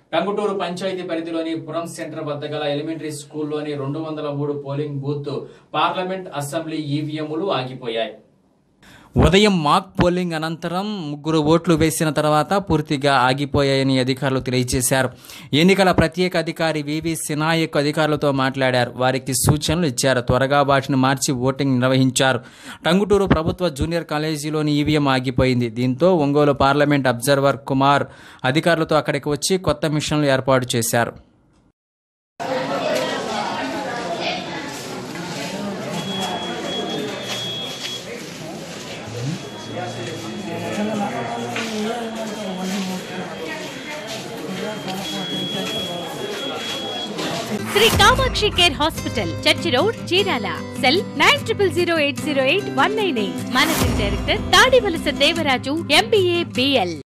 టంగుటూరు పంచాయతీ పరిధిలోని పురం సెంటర్ వద్ద గల ఎలిమెంటరీ స్కూల్లోని రెండు వందల మూడు పోలింగ్ బూత్ పార్లమెంట్ అసెంబ్లీ ఈవీఎంలు ఆగిపోయాయి ఉదయం మాక్ పోలింగ్ అనంతరం ముగ్గురు ఓట్లు వేసిన తర్వాత పూర్తిగా ఆగిపోయాయని అధికారులు తెలియజేశారు ఎన్నికల ప్రత్యేక అధికారి వివి సినాయక్ అధికారులతో మాట్లాడారు వారికి సూచనలు ఇచ్చారు త్వరగా వాటిని మార్చి ఓటింగ్ నిర్వహించారు టంగుటూరు ప్రభుత్వ జూనియర్ కాలేజీలోని ఈవీఎం ఆగిపోయింది దీంతో ఒంగోలు పార్లమెంట్ అబ్జర్వర్ కుమార్ అధికారులతో అక్కడికి వచ్చి కొత్త మిషన్లు ఏర్పాటు చేశారు Shri Kamakshi care hospital church road Chirala cell nine triple zero eight zero eight one nine eight managing director Tadivalasa Devaraju MBA BL